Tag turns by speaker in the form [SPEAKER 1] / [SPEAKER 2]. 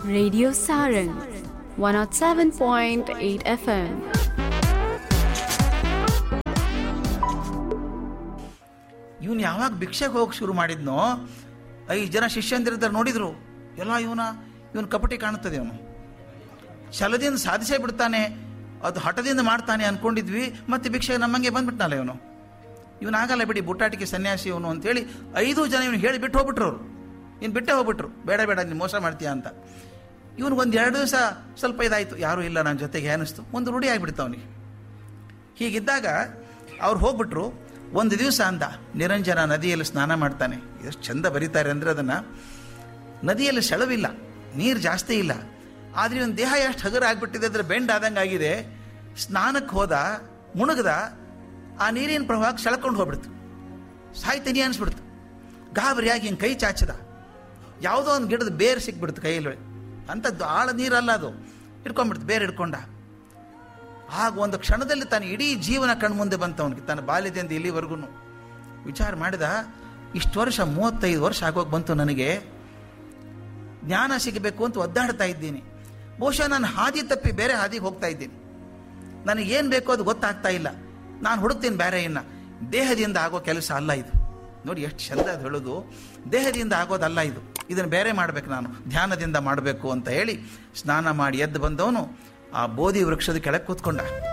[SPEAKER 1] Radio Saran 107.8 FM.
[SPEAKER 2] ಇವನು ಯಾವಾಗ ಭಿಕ್ಷೆಗೆ ಹೋಗಿ ಶುರು ಮಾಡಿದ್ನೋ ಐದು ಜನ ಶಿಷ್ಯಂದಿರಿದ್ದಾರೆ ನೋಡಿದ್ರು ಎಲ್ಲ ಇವನ ಇವನು ಕಪಟಿ ಕಾಣುತ್ತದೆ ಅವನು ಛಲದಿಂದ ಸಾಧಿಸೇ ಬಿಡ್ತಾನೆ ಅದು ಹಠದಿಂದ ಮಾಡ್ತಾನೆ ಅನ್ಕೊಂಡಿದ್ವಿ ಮತ್ತೆ ಭಿಕ್ಷೆ ನಮ್ಮಂಗೆ ಬಂದ್ಬಿಟ್ನಲ್ಲ ಇವನು ಇವನಾಗಲ್ಲ ಬಿಡಿ ಬುಟ್ಟಾಟಿಕೆ ಸನ್ಯಾಸಿ ಇವನು ಅಂತೇಳಿ ಐದು ಜನ ಇವನು ಹೇಳಿ ಬಿಟ್ಟು ಹೋಗ್ಬಿಟ್ರು ಅವರು ಇನ್ನು ಬಿಟ್ಟೇ ಹೋಗ್ಬಿಟ್ರು ಬೇಡ ಬೇಡ ನೀನು ಮೋಸ ಮಾಡ್ತೀಯ ಅಂತ ಇವನು ಒಂದು ಎರಡು ದಿವಸ ಸ್ವಲ್ಪ ಇದಾಯಿತು ಯಾರೂ ಇಲ್ಲ ನನ್ನ ಜೊತೆಗೆ ಅನಿಸ್ತು ಒಂದು ರೂಢಿ ಆಗಿಬಿಡ್ತು ಅವನಿಗೆ ಹೀಗಿದ್ದಾಗ ಅವ್ರು ಹೋಗ್ಬಿಟ್ರು ಒಂದು ದಿವಸ ಅಂದ ನಿರಂಜನ ನದಿಯಲ್ಲಿ ಸ್ನಾನ ಮಾಡ್ತಾನೆ ಎಷ್ಟು ಚಂದ ಬರೀತಾರೆ ಅಂದರೆ ಅದನ್ನು ನದಿಯಲ್ಲಿ ಸೆಳವಿಲ್ಲ ನೀರು ಜಾಸ್ತಿ ಇಲ್ಲ ಆದರೆ ಇವನ ದೇಹ ಎಷ್ಟು ಹಗರ ಆಗಿಬಿಟ್ಟಿದೆ ಅಂದರೆ ಬೆಂಡ್ ಆದಂಗೆ ಆಗಿದೆ ಸ್ನಾನಕ್ಕೆ ಹೋದ ಮುಣುಗ್ದ ಆ ನೀರಿನ ಪ್ರವಾಹಕ್ಕೆ ಸೆಳ್ಕೊಂಡು ಹೋಗ್ಬಿಡ್ತು ಸಾಯ್ತೀನಿ ಅನಿಸ್ಬಿಡ್ತು ಗಾಬರಿಯಾಗಿ ಹಿಂಗೆ ಕೈ ಚಾಚದ ಯಾವುದೋ ಒಂದು ಗಿಡದ ಬೇರು ಸಿಕ್ಬಿಡ್ತು ಕೈಯಲ್ಲಿ ಅಂಥದ್ದು ಆಳ ನೀರಲ್ಲ ಅದು ಹಿಡ್ಕೊಂಡ್ಬಿಡ್ತು ಬೇರೆ ಹಿಡ್ಕೊಂಡ ಆಗ ಒಂದು ಕ್ಷಣದಲ್ಲಿ ತನ್ನ ಇಡೀ ಜೀವನ ಕಣ್ಮುಂದೆ ಬಂತ ಅವನಿಗೆ ತನ್ನ ಬಾಲ್ಯದಿಂದ ಇಲ್ಲಿವರೆಗೂ ವಿಚಾರ ಮಾಡಿದ ಇಷ್ಟು ವರ್ಷ ಮೂವತ್ತೈದು ವರ್ಷ ಆಗೋಗಿ ಬಂತು ನನಗೆ ಜ್ಞಾನ ಸಿಗಬೇಕು ಅಂತ ಒದ್ದಾಡ್ತಾ ಇದ್ದೀನಿ ಬಹುಶಃ ನಾನು ಹಾದಿ ತಪ್ಪಿ ಬೇರೆ ಹಾದಿಗೆ ಹೋಗ್ತಾ ಇದ್ದೀನಿ ನನಗೇನು ಬೇಕೋ ಅದು ಗೊತ್ತಾಗ್ತಾ ಇಲ್ಲ ನಾನು ಹುಡುಕ್ತೀನಿ ಬೇರೆ ಇನ್ನ ದೇಹದಿಂದ ಆಗೋ ಕೆಲಸ ಅಲ್ಲ ಇದು ನೋಡಿ ಎಷ್ಟು ಚಂದ ಅದು ಹೇಳೋದು ದೇಹದಿಂದ ಆಗೋದಲ್ಲ ಇದು ಇದನ್ನು ಬೇರೆ ಮಾಡಬೇಕು ನಾನು ಧ್ಯಾನದಿಂದ ಮಾಡಬೇಕು ಅಂತ ಹೇಳಿ ಸ್ನಾನ ಮಾಡಿ ಎದ್ದು ಬಂದವನು ಆ ಬೋಧಿ ವೃಕ್ಷದ ಕೆಳಗೆ ಕೂತ್ಕೊಂಡ